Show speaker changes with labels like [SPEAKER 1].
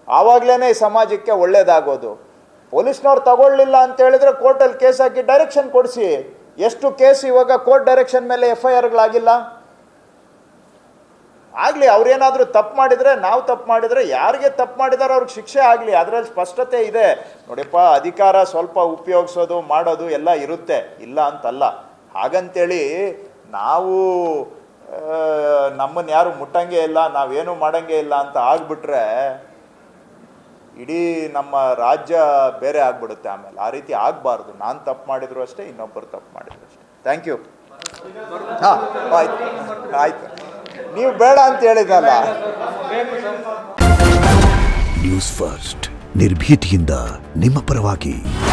[SPEAKER 1] ಆವಾಗಲೇ ಈ ಸಮಾಜಕ್ಕೆ ಒಳ್ಳೇದಾಗೋದು ಪೊಲೀಸ್ನವ್ರು ತಗೊಳ್ಳಿಲ್ಲ ಅಂತ ಹೇಳಿದ್ರೆ ಕೋರ್ಟಲ್ಲಿ ಕೇಸ್ ಹಾಕಿ ಡೈರೆಕ್ಷನ್ ಕೊಡಿಸಿ ಎಷ್ಟು ಕೇಸ್ ಇವಾಗ ಕೋರ್ಟ್ ಡೈರೆಕ್ಷನ್ ಮೇಲೆ ಎಫ್ ಐ ಆರ್ಗಳಾಗಿಲ್ಲ ಆಗಲಿ ಅವ್ರೇನಾದರೂ ತಪ್ಪು ಮಾಡಿದರೆ ನಾವು ತಪ್ಪು ಮಾಡಿದರೆ ಯಾರಿಗೆ ತಪ್ಪು ಮಾಡಿದಾರೋ ಅವ್ರಿಗೆ ಶಿಕ್ಷೆ ಆಗಲಿ ಅದರಲ್ಲಿ ಸ್ಪಷ್ಟತೆ ಇದೆ ನೋಡಿಪ್ಪ ಅಧಿಕಾರ ಸ್ವಲ್ಪ ಉಪಯೋಗಿಸೋದು ಮಾಡೋದು ಎಲ್ಲ ಇರುತ್ತೆ ಇಲ್ಲ ಅಂತಲ್ಲ ಹಾಗಂತೇಳಿ ನಾವು ನಮ್ಮನ್ನು ಯಾರು ಮುಟ್ಟಂಗೆ ಇಲ್ಲ ನಾವೇನು ಮಾಡಂಗೆ ಇಲ್ಲ ಅಂತ ಆಗ್ಬಿಟ್ರೆ ಇಡೀ ನಮ್ಮ ರಾಜ್ಯ ಬೇರೆ ಆಗ್ಬಿಡುತ್ತೆ ಆಮೇಲೆ ಆ ರೀತಿ ಆಗಬಾರ್ದು ನಾನು ತಪ್ಪು ಮಾಡಿದ್ರು ಅಷ್ಟೇ ಇನ್ನೊಬ್ಬರು ತಪ್ಪು ಮಾಡಿದ್ರು ಅಷ್ಟೇ ಥ್ಯಾಂಕ್ ಯು ಹಾಂ ಆಯ್ತು ಆಯ್ತು ನೀವು ಬೇಡ ಅಂತ ಹೇಳಿದಲ್ಲ
[SPEAKER 2] ನ್ಯೂಸ್ ಫಸ್ಟ್ ನಿರ್ಭೀತಿಯಿಂದ ನಿಮ್ಮ ಪರವಾಗಿ